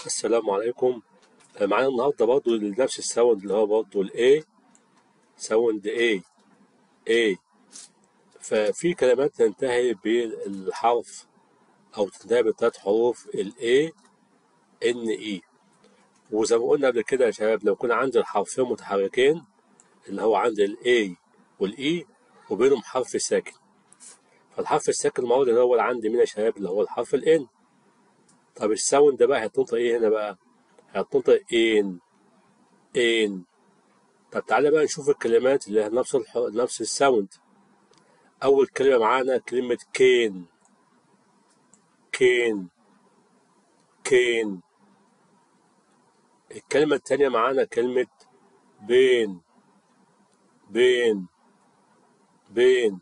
السلام عليكم معانا النهارده برضه نفس الساوند اللي هو برضه الاي ساوند اي اي ففي كلمات تنتهي بالحرف او تنتهي بثلاث حروف الاي ان اي وزي ما قلنا قبل كده يا شباب لو كان عندي الحرفين متحركين اللي هو عندي الاي والاي وبينهم حرف ساكن فالحرف الساكن الموجود الاول عندي مين يا شباب اللي هو الحرف الان طب الساوند ده بقى هيتنطق ايه هنا بقى هيتنطق ان ان طب تعالى بقى نشوف الكلمات اللي نفس الح... نفس الساوند اول كلمه معانا كلمه كين كين كين الكلمه التانية معانا كلمه بين بين بين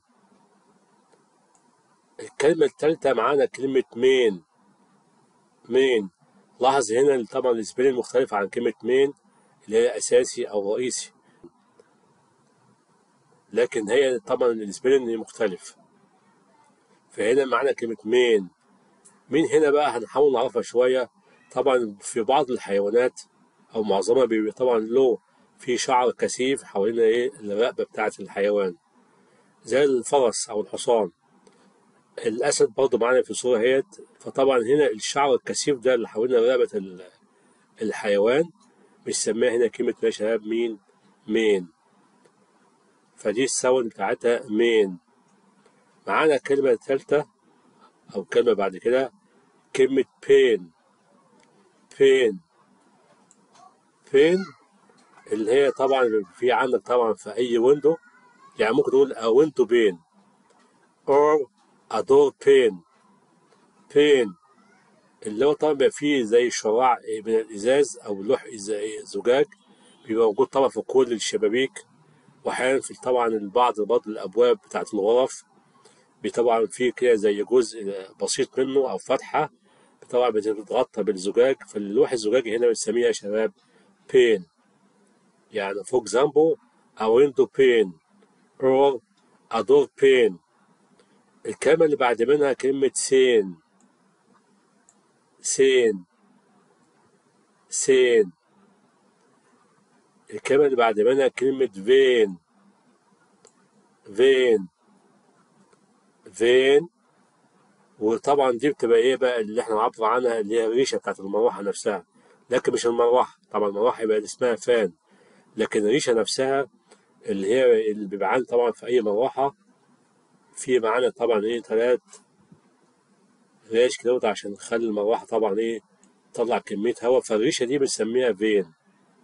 الكلمة التالتة معانا كلمة مين مين لاحظ هنا طبعا السبيلنج مختلف عن كلمة مين اللي هي أساسي أو رئيسي لكن هي طبعا السبيلنج مختلف فهنا معانا كلمة مين مين هنا بقى هنحاول نعرفها شوية طبعا في بعض الحيوانات أو معظمها بيبقى طبعا له في شعر كثيف حوالين ايه الرقبة بتاعة الحيوان زي الفرس أو الحصان الأسد برضه معانا في الصورة اهيت فطبعا هنا الشعر الكثيف ده اللي حوالين رقبة الحيوان بنسميها هنا كلمة يا شباب مين مين فدي الساوند بتاعتها مين معانا كلمة تالتة أو كلمة بعد كده كلمة بين بين بين اللي هي طبعا في عندك طبعا في أي ويندو يعني ممكن نقول a window pane or a door pane pane اللي هو طبعا بيبقى فيه زي شراع من الإزاز أو لوح زجاج بيبقى موجود طبعا في كل الشبابيك وأحيانا في طبعا البعض بعض الأبواب بتاعت الغرف طبعا في كده زي جزء بسيط منه أو فتحة طبعا بتتغطى بالزجاج فاللوح الزجاجي هنا بنسميها يا شباب بين يعني فوق example a window pane or a door pane الكلمة اللي بعد منها كلمة سين سين سين الكلمة اللي بعد منها كلمة فين فين فين وطبعا دي بتبقى ايه بقى اللي احنا نعبر عنها اللي هي الريشة بتاعت المروحة نفسها لكن مش المروحة طبعا المروحة يبقى اسمها فان لكن الريشة نفسها اللي هي اللي بيبقى عندي طبعا في أي مروحة في معانا طبعا ايه تلات ريش كده عشان نخلي المروحة طبعا ايه تطلع كمية هواء فالريشة دي بنسميها فين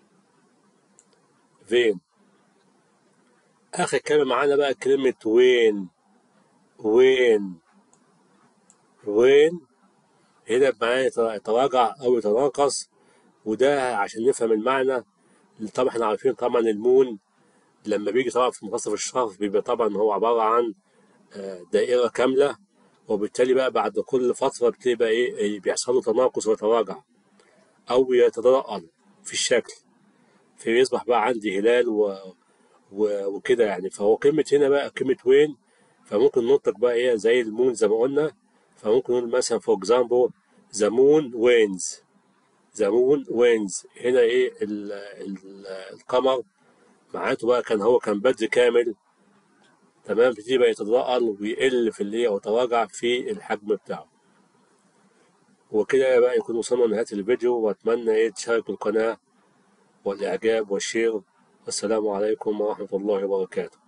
فين آخر كلمة معانا بقى كلمة وين وين وين هنا معانا يتراجع أو يتناقص وده عشان نفهم المعنى طبعا احنا عارفين طبعا المون لما بيجي طبعا في منتصف الشهر بيبقى طبعا هو عبارة عن دائرة كاملة وبالتالي بقى بعد كل فترة بتبقى ايه بيحصل له تناقص ويتراجع أو يتضاءل في الشكل فيصبح بقى عندي هلال و... و... وكده يعني فهو كلمة هنا بقى كلمة وين فممكن ننطق بقى ايه زي المون زي ما قلنا فممكن نقول مثلا فور اكزامبل ذا مون وينز ذا مون وينز هنا ايه ال... ال... القمر معناته بقى كان هو كان بدر كامل تمام بتبقى يتضاءل ويقل في اللي ويتراجع في الحجم بتاعه وكده بقى يكون وصلنا لنهاية الفيديو وأتمنى إيه تشاركوا القناة والإعجاب والشير والسلام عليكم ورحمة الله وبركاته